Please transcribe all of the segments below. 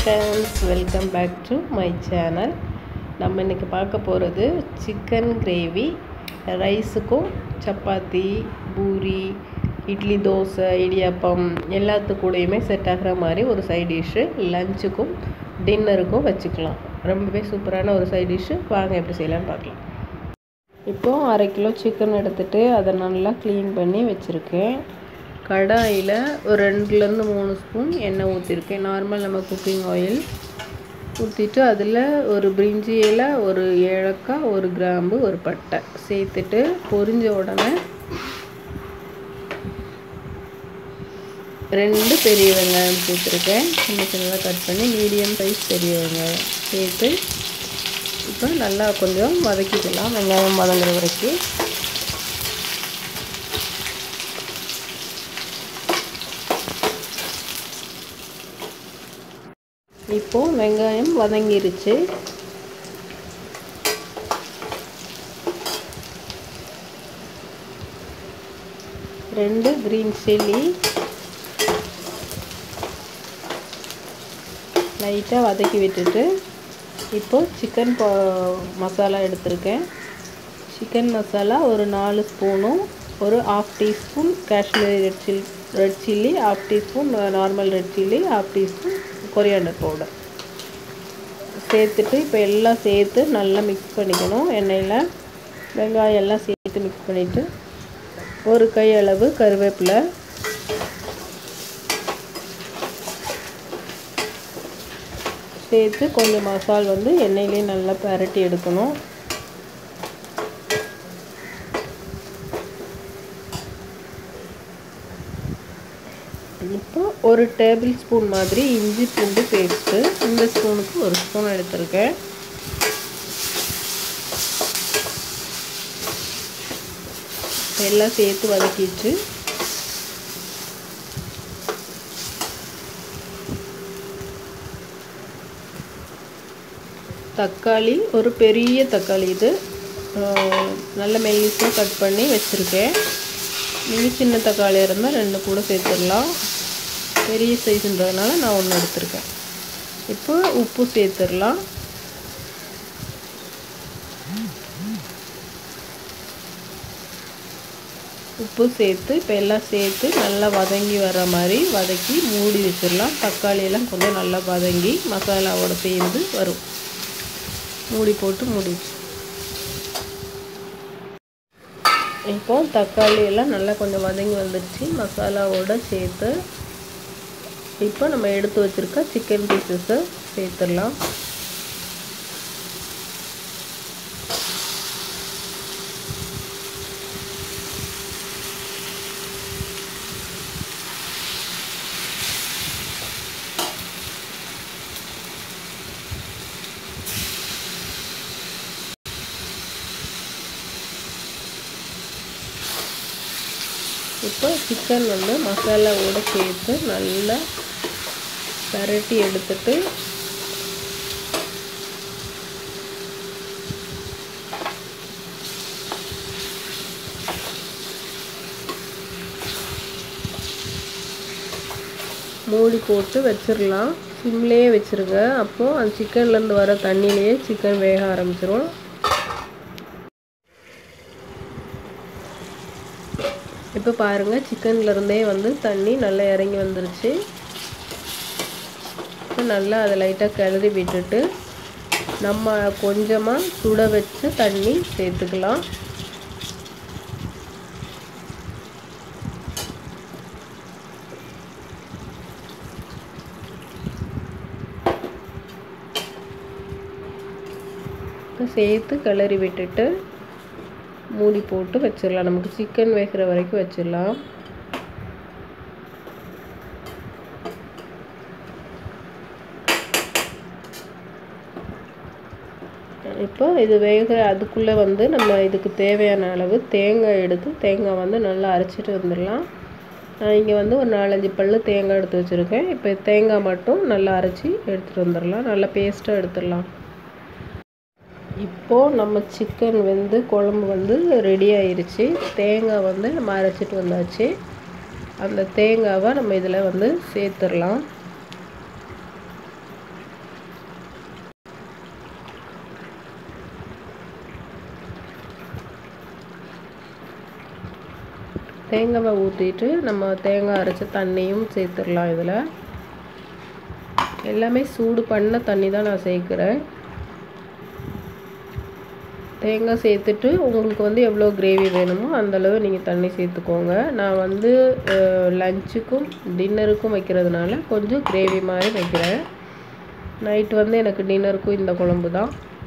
friends welcome back to my channel நம்ம இன்றைக்கி பார்க்க போகிறது சிக்கன் கிரேவி ரைஸுக்கும் சப்பாத்தி பூரி இட்லி தோசை இடியாப்பம் எல்லாத்து கூடயுமே செட் ஆகிற மாதிரி ஒரு சைட் டிஷ்ஷு லஞ்சுக்கும் டின்னருக்கும் வச்சுக்கலாம் ரொம்பவே சூப்பரான ஒரு சைட் டிஷ்ஷு வாங்க எப்படி செய்யலாம்னு பார்க்கலாம் இப்போது அரை கிலோ சிக்கன் எடுத்துகிட்டு அதை நல்லா க்ளீன் பண்ணி வச்சுருக்கேன் கடாயில் ஒரு ரெண்டுலேருந்து மூணு ஸ்பூன் எண்ணெய் ஊற்றிருக்கேன் நார்மல் நம்ம குக்கிங் ஆயில் ஊற்றிட்டு அதில் ஒரு பிரிஞ்சி இலை ஒரு ஏலக்காய் ஒரு கிராம்பு ஒரு பட்டை சேர்த்துட்டு பொரிஞ்ச உடனே ரெண்டு பெரிய வெங்காயம் சேர்த்துருக்கேன் சின்ன சின்னதாக கட் பண்ணி மீடியம் சைஸ் பெரிய வெங்காயம் சேர்த்து இப்போ நல்லா கொஞ்சம் வதக்கிக்கலாம் வெங்காயம் வதங்குற வரைக்கும் இப்போ வெங்காயம் வதங்கிருச்சு ரெண்டு க்ரீன் சில்லி லைட்டாக வதக்கி விட்டுட்டு இப்போது சிக்கன் மசாலா எடுத்திருக்கேன் சிக்கன் மசாலா ஒரு நாலு ஸ்பூனும் ஒரு half teaspoon Kashmiri red chilli red chilli half teaspoon normal red chilli half teaspoon coriander powder சேர்த்துட்டு இப்போ எல்லாம் சேர்த்து நல்லா மிக்ஸ் பண்ணிக்கணும் எண்ணெயில் வெங்காயம் எல்லாம் சேர்த்து மிக்ஸ் பண்ணிவிட்டு ஒரு கை அளவு கருவேப்பிலை சேர்த்து கொஞ்சம் மசால் வந்து எண்ணெயிலே நல்லா பரட்டி எடுக்கணும் இப்போ ஒரு டேபிள் ஸ்பூன் மாதிரி இஞ்சி பூண்டு பேஸ்ட்டு இந்த ஸ்பூனுக்கு ஒரு ஸ்பூன் எடுத்திருக்கேன் எல்லாம் சேர்த்து வதக்கிச்சு தக்காளி ஒரு பெரிய தக்காளி இது நல்ல மெல்லிஸாக கட் பண்ணி வச்சுருக்கேன் நீங்கள் சின்ன தக்காளியாக இருந்தால் ரெண்டு கூட சேர்த்துடலாம் பெரிய சைஸுன்றதுனால நான் ஒன்று எடுத்திருக்கேன் இப்போ உப்பு சேர்த்துடலாம் உப்பு சேர்த்து இப்போ எல்லாம் சேர்த்து நல்லா வதங்கி வர மாதிரி வதக்கி மூடி வச்சிடலாம் தக்காளியெல்லாம் கொஞ்சம் நல்லா வதங்கி மசாலாவோட சேர்ந்து வரும் மூடி போட்டு மூடி இப்போ தக்காளி எல்லாம் நல்லா கொஞ்சம் வதங்கி வந்துடுச்சு மசாலாவோட சேர்த்து இப்போ நம்ம எடுத்து வச்சுருக்க சிக்கன் பீசஸை சேர்த்துடலாம் இப்போ சிக்கன் வந்து மசாலாவோடு சேர்த்து நல்லா பரட்டி எடுத்துட்டு மூடி போட்டு வச்சிடலாம் சிம்லேயே வச்சுருங்க அப்போது அந்த சிக்கன்லேருந்து வர தண்ணியிலேயே சிக்கன் வேக ஆரம்பிச்சிரும் இப்போ பாருங்கள் சிக்கன்லேருந்தே வந்து தண்ணி நல்லா இறங்கி வந்துருச்சு இப்போ நல்லா அதை லைட்டாக கிளறி விட்டுட்டு நம்ம கொஞ்சமாக சுட வச்ச தண்ணி சேர்த்துக்கலாம் இப்போ சேர்த்து கிளறி விட்டுட்டு மூடி போட்டு வச்சிடலாம் நமக்கு சிக்கன் வேகிற வரைக்கும் வச்சிடலாம் இப்போ இது வேகிற அதுக்குள்ளே வந்து நம்ம இதுக்கு தேவையான அளவு தேங்காய் எடுத்து தேங்காய் வந்து நல்லா அரைச்சிட்டு வந்துடலாம் நான் இங்கே வந்து ஒரு நாலஞ்சு பல் தேங்காய் எடுத்து வச்சுருக்கேன் இப்போ தேங்காய் மட்டும் நல்லா அரைச்சி எடுத்துகிட்டு வந்துடலாம் நல்லா பேஸ்ட்டாக எடுத்துடலாம் இப்போது நம்ம சிக்கன் வந்து குழம்பு வந்து ரெடி ஆயிருச்சு தேங்காய் வந்து நம்ம அரைச்சிட்டு வந்தாச்சு அந்த தேங்காவை நம்ம இதில் வந்து சேர்த்துடலாம் தேங்காவை ஊற்றிட்டு நம்ம தேங்காய் அரைச்ச தண்ணியும் சேர்த்துடலாம் இதில் எல்லாமே சூடு பண்ண தண்ணி தான் நான் சேர்க்குறேன் தேங்காய் சேர்த்துட்டு உங்களுக்கு வந்து எவ்வளோ கிரேவி வேணுமோ அந்தளவு நீங்கள் தண்ணி சேர்த்துக்கோங்க நான் வந்து லஞ்சுக்கும் டின்னருக்கும் வைக்கிறதுனால கொஞ்சம் கிரேவி மாதிரி வைக்கிறேன் நைட் வந்து எனக்கு டின்னருக்கும் இந்த குழம்பு தான்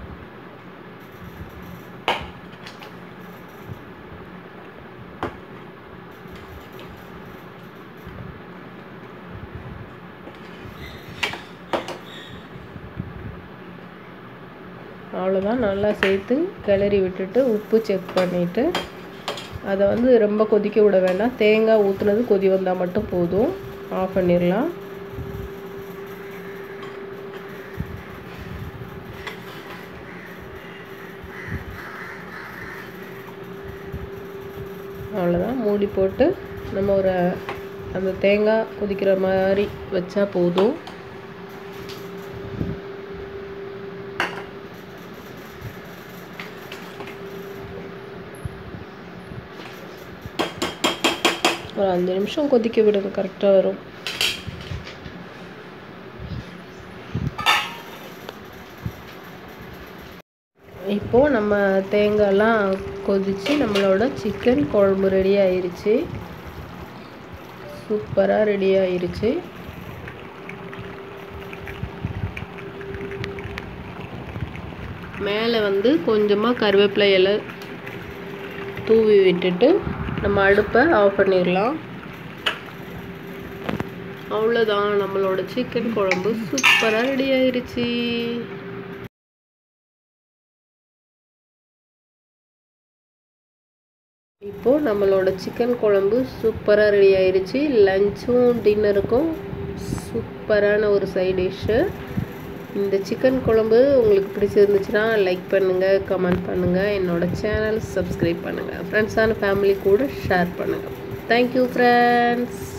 அவ்வளோதான் நல்லா சேர்த்து கிளறி விட்டுட்டு உப்பு செக் பண்ணிவிட்டு அதை வந்து ரொம்ப கொதிக்க விட வேண்டாம் தேங்காய் ஊற்றுனது கொதி வந்தால் மட்டும் போதும் ஆஃப் பண்ணிடலாம் அவ்வளோதான் மூடி போட்டு நம்ம ஒரு அந்த தேங்காய் கொதிக்கிற மாதிரி வச்சா போதும் ஒரு அஞ்சு நிமிஷம் கொதிக்க விடுங்க கரெக்டாக வரும் இப்போது நம்ம தேங்காய்லாம் கொதித்து நம்மளோட சிக்கன் குழம்பு ரெடி ஆயிருச்சு சூப்பராக ரெடி ஆயிருச்சு மேலே வந்து கொஞ்சமாக கருவேப்பிலை இலை தூவி விட்டுட்டு நம்ம அடுப்பை ஆஃப் பண்ணிடலாம் அவ்வளோதான் நம்மளோட சிக்கன் குழம்பு சூப்பராக ரெடி ஆயிருச்சு இப்போது நம்மளோட சிக்கன் குழம்பு சூப்பராக ரெடி ஆயிருச்சு லஞ்சும் டின்னருக்கும் சூப்பரான ஒரு சைட் டிஷ்ஷு இந்த சிக்கன் குழம்பு உங்களுக்கு பிடிச்சிருந்துச்சுன்னா லைக் பண்ணுங்கள் கமெண்ட் பண்ணுங்கள் என்னோடய சேனல் சப்ஸ்கிரைப் பண்ணுங்கள் ஃப்ரெண்ட்ஸான ஃபேமிலி கூட ஷேர் பண்ணுங்கள் தேங்க்யூ ஃப்ரெண்ட்ஸ்